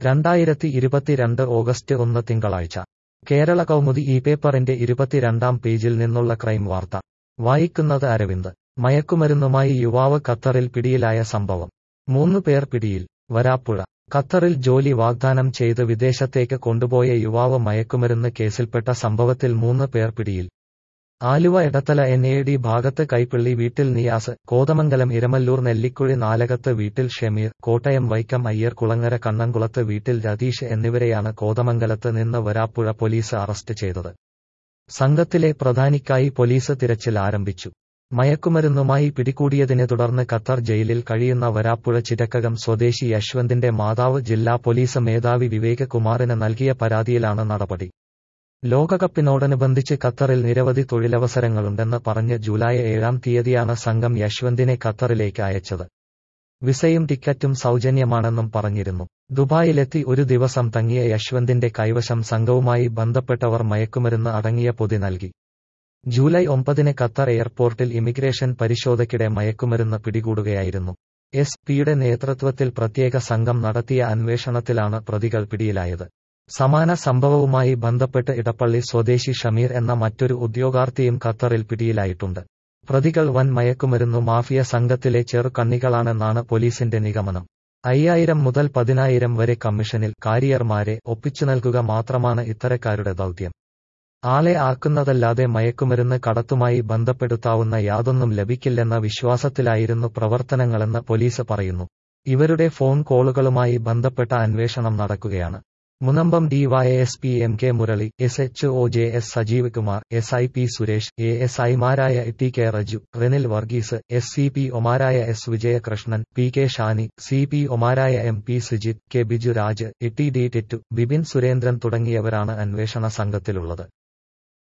രണ്ടായിരത്തി ഇരുപത്തിരണ്ട് ഓഗസ്റ്റ് ഒന്ന് തിങ്കളാഴ്ച കേരള കൗമുദി ഈ പേപ്പറിന്റെ ഇരുപത്തിരണ്ടാം പേജിൽ നിന്നുള്ള ക്രൈം വാർത്ത വായിക്കുന്നത് അരവിന്ദ് മയക്കുമരുന്നുമായി യുവാവ് ഖത്തറിൽ പിടിയിലായ സംഭവം മൂന്ന് പേർ പിടിയിൽ വരാപ്പുഴ ഖത്തറിൽ ജോലി വാഗ്ദാനം ചെയ്ത് വിദേശത്തേക്ക് കൊണ്ടുപോയ യുവാവ് മയക്കുമരുന്ന് കേസിൽപ്പെട്ട സംഭവത്തിൽ മൂന്ന് പേർ പിടിയിൽ Aluva Edathala N A D ഭാഗത്ത് കൈപ്പിള്ളി വീട്ടിൽ നിയാസ് കോതമംഗലം ഇരമല്ലൂർ നെല്ലിക്കുഴി നാലകത്ത് വീട്ടിൽ ഷമീർ കോട്ടയം വൈക്കം അയ്യർ കുളങ്ങര കണ്ണംകുളത്ത് വീട്ടിൽ രതീഷ് എന്നിവരെയാണ് കോതമംഗലത്ത് നിന്ന് വരാപ്പുഴ പോലീസ് അറസ്റ്റ് ചെയ്തത് സംഘത്തിലെ പ്രധാനിക്കായി പോലീസ് തിരച്ചിൽ ആരംഭിച്ചു മയക്കുമരുന്നുമായി പിടികൂടിയതിനെ തുടർന്ന് ഖത്തർ ജയിലിൽ കഴിയുന്ന വരാപ്പുഴ ചിറ്റക്കകം സ്വദേശി യശ്വന്തിന്റെ മാതാവ് ജില്ലാ പോലീസ് മേധാവി വിവേക് കുമാറിന് നൽകിയ പരാതിയിലാണ് നടപടി ലോകകപ്പിനോടനുബന്ധിച്ച് ഖത്തറിൽ നിരവധി തൊഴിലവസരങ്ങളുണ്ടെന്ന് പറഞ്ഞ് ജൂലൈ ഏഴാം തീയതിയാണ് സംഘം യശ്വന്തിനെ ഖത്തറിലേക്ക് അയച്ചത് വിസയും ടിക്കറ്റും സൗജന്യമാണെന്നും പറഞ്ഞിരുന്നു ദുബായിലെത്തി ഒരു ദിവസം തങ്ങിയ യശ്വന്തിന്റെ കൈവശം സംഘവുമായി ബന്ധപ്പെട്ടവർ മയക്കുമരുന്ന് അടങ്ങിയ പൊതി നൽകി ജൂലൈ ഒമ്പതിന് ഖത്തർ എയർപോർട്ടിൽ ഇമിഗ്രേഷൻ പരിശോധയ്ക്കിടെ മയക്കുമരുന്ന് പിടികൂടുകയായിരുന്നു എസ് പിയുടെ നേതൃത്വത്തിൽ പ്രത്യേക സംഘം നടത്തിയ അന്വേഷണത്തിലാണ് പ്രതികൾ പിടിയിലായത് സമാന സംഭവവുമായി ബന്ധപ്പെട്ട് ഇടപ്പള്ളി സ്വദേശി ഷമീർ എന്ന മറ്റൊരു ഉദ്യോഗാർത്ഥിയും ഖത്തറിൽ പിടിയിലായിട്ടുണ്ട് പ്രതികൾ വൻ മയക്കുമരുന്നു മാഫിയ സംഘത്തിലെ ചെറുകണ്ണികളാണെന്നാണ് പോലീസിന്റെ നിഗമനം അയ്യായിരം മുതൽ പതിനായിരം വരെ കമ്മീഷനിൽ കാരിയർമാരെ ഒപ്പിച്ചു നൽകുക മാത്രമാണ് ഇത്തരക്കാരുടെ ദൗത്യം ആളെ ആക്കുന്നതല്ലാതെ മയക്കുമരുന്ന് കടത്തുമായി ബന്ധപ്പെടുത്താവുന്ന യാതൊന്നും ലഭിക്കില്ലെന്ന വിശ്വാസത്തിലായിരുന്നു പ്രവർത്തനങ്ങളെന്ന് പോലീസ് പറയുന്നു ഇവരുടെ ഫോൺ കോളുകളുമായി ബന്ധപ്പെട്ട അന്വേഷണം നടക്കുകയാണ് Munambam DYSP M K Murali S H O J S Sajeev Kumar S I P Suresh A S ഐമാരായ T K Raju Renil Varghese S C P ഒമാരായ S Vijayakrishnan P K Shani C P ഒമാരായ M P Sujith K Biju Raj T D Tettu Bipin Surendran തുടങ്ങിയവരാണ് അന്വേഷണ സംഘത്തിലുള്ളത്